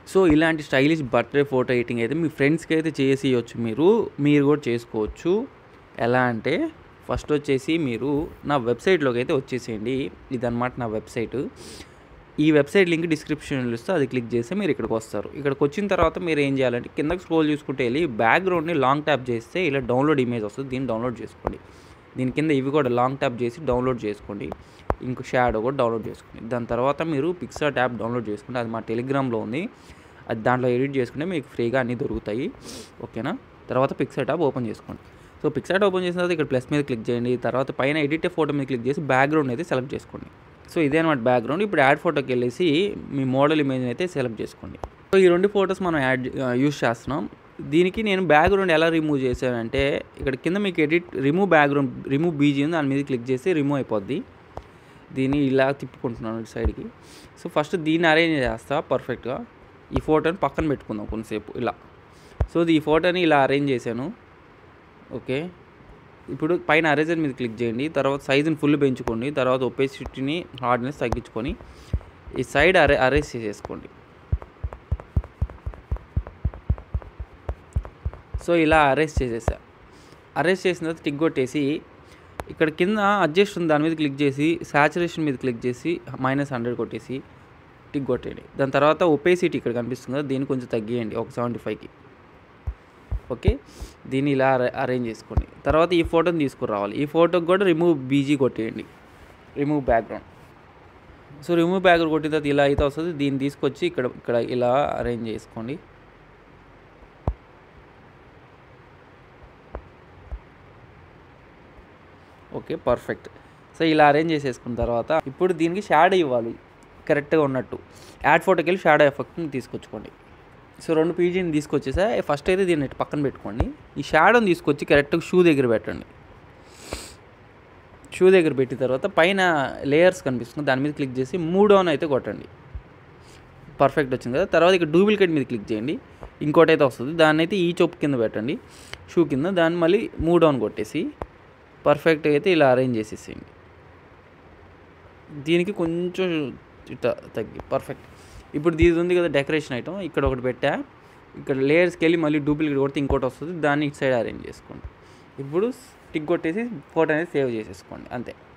so ఇలాంటి stylish birthday photo editing అయితే మీ ఫ్రెండ్స్కి అయితే చేసి ఇవ్వచ్చు మీరు మీరు కూడా చేసుకోవచ్చు ఎలా అంటే ఫస్ట్ వచ్చేసి మీరు నా వెబ్సైట్లోకి అయితే వచ్చేసేయండి ఇదన్నమాట నా వెబ్సైట్ ఈ వెబ్సైట్ లింక్ డిస్క్రిప్షన్లో ఇస్తే అది క్లిక్ చేస్తే మీరు ఇక్కడికి వస్తారు ఇక్కడికి వచ్చిన తర్వాత మీరు ఏం చేయాలంటే కిందకి స్క్రోల్ చూసుకుంటే వెళ్ళి బ్యాక్గ్రౌండ్ని లాంగ్ ట్యాప్ చేస్తే ఇలా డౌన్లోడ్ ఇమేజ్ వస్తుంది దీన్ని డౌన్లోడ్ చేసుకోండి దీని కింద ఇవి కూడా లాంగ్ ట్యాప్ చేసి డౌన్లోడ్ చేసుకోండి ఇంకో షాడో కూడా డౌన్లోడ్ చేసుకోండి దాని తర్వాత మీరు పిక్సర్ ట్యాప్ డౌన్లోడ్ చేసుకుంటే అది మా టెలిగ్రామ్లో ఉంది అది దాంట్లో ఎడిట్ చేసుకుంటే మీకు ఫ్రీగా అన్నీ దొరుకుతాయి ఓకేనా తర్వాత పిక్సర్ ట్యాప్ ఓపెన్ చేసుకోండి సో పిక్సర్ ఓపెన్ చేసిన తర్వాత ఇక్కడ ప్లస్ మీద క్లిక్ చేయండి తర్వాత పైన ఎడిట్ ఫోటో మీద క్లిక్ చేసి బ్యాక్గ్రౌండ్ అయితే సెలెక్ట్ చేసుకోండి సో ఇదే అనమాట బ్యాక్గ్రౌండ్ ఇప్పుడు యాడ్ ఫోటోకి వెళ్ళేసి మీ మోడల్ ఇమేజ్ అయితే సెలెక్ట్ చేసుకోండి సో ఈ రెండు ఫొటోస్ మనం యాడ్ యూస్ చేస్తున్నాం దీనికి నేను బ్యాక్గ్రౌండ్ ఎలా రిమూవ్ చేశానంటే ఇక్కడ కింద మీకు edit remove background remove BG ఉంది దాని మీద క్లిక్ చేసి రిమూవ్ అయిపోద్ది దీన్ని ఇలా తిప్పుకుంటున్నాను ఇటు సైడ్కి సో ఫస్ట్ దీన్ని అరేంజ్ చేస్తా పర్ఫెక్ట్గా ఈ ఫోటోని పక్కన పెట్టుకుందాం కొంతసేపు ఇలా సో ఈ ఫోటోని ఇలా అరేంజ్ చేశాను ఓకే ఇప్పుడు పైన అరేజర్ మీద క్లిక్ చేయండి తర్వాత సైజుని ఫుల్ పెంచుకోండి తర్వాత ఒపేసిటీని హార్డ్నెస్ తగ్గించుకొని ఈ సైడ్ అరే అరేస్ చేసేసుకోండి సో ఇలా అరేస్ చేసేసా అరేస్ చేసిన తర్వాత టిక్ కొట్టేసి ఇక్కడ కింద అడ్జస్ట్ ఉంది దాని మీద క్లిక్ చేసి సాచురేషన్ మీద క్లిక్ చేసి మైనస్ హండ్రెడ్ కొట్టేసి టిక్ కొట్టేయండి దాని తర్వాత ఒపేసిటీ ఇక్కడ కనిపిస్తుంది కదా దీన్ని కొంచెం తగ్గియండి ఒక సెవెంటీ ఫైవ్కి ఓకే దీన్ని ఇలా అరే- అరేంజ్ చేసుకోండి తర్వాత ఈ ఫోటోని తీసుకురావాలి ఈ ఫోటోకి కూడా రిమూవ్ బీజీ కొట్టేయండి remove background so remove background కొట్టిన తర్వాత ఇలా అయితే వస్తుంది దీన్ని తీసుకొచ్చి ఇక్కడ ఇక్కడ ఇలా అరేంజ్ చేసుకోండి ఓకే పర్ఫెక్ట్ సో ఇలా అరేంజ్ చేసేసుకున్న తర్వాత ఇప్పుడు దీనికి షాడో ఇవ్వాలి కరెక్ట్గా ఉన్నట్టు యాడ్ ఫోటోకి వెళ్ళి షాడో ఎఫెక్ట్ని తీసుకొచ్చుకోండి సో రెండు పీజీని తీసుకొచ్చేసా ఫస్ట్ అయితే దీన్ని ఇటు పక్కన పెట్టుకోండి ఈ షాడోని తీసుకొచ్చి కరెక్ట్గా షూ దగ్గర పెట్టండి షూ దగ్గర పెట్టిన తర్వాత పైన లేయర్స్ కనిపిస్తుంది దాని మీద క్లిక్ చేసి మూవ్ డౌన్ అయితే కొట్టండి పర్ఫెక్ట్ వచ్చింది కదా తర్వాత ఇక్కడ డూప్లికేట్ మీద క్లిక్ చేయండి ఇంకోటి అయితే వస్తుంది దాన్ని అయితే ఈ చొప్పు కింద పెట్టండి షూ కింద దాన్ని మళ్ళీ మూవ్ డౌన్ కొట్టేసి పర్ఫెక్ట్ అయితే ఇలా అరేంజ్ చేసేసేయండి దీనికి కొంచెం ఇట్లా తగ్గి పర్ఫెక్ట్ ఇప్పుడు దీని ఉంది కదా డెకరేషన్ ఐటమ్ ఇక్కడ ఒకటి పెట్టా ఇక్కడ లేయర్స్కి వెళ్ళి మళ్ళీ డూప్లికేట్ కొడితే ఇంకోటి వస్తుంది దాన్ని ఇటు సైడ్ అరేంజ్ చేసుకోండి ఇప్పుడు టిక్ కొట్టేసి ఫోటో అనేది సేవ్ చేసేసుకోండి అంతే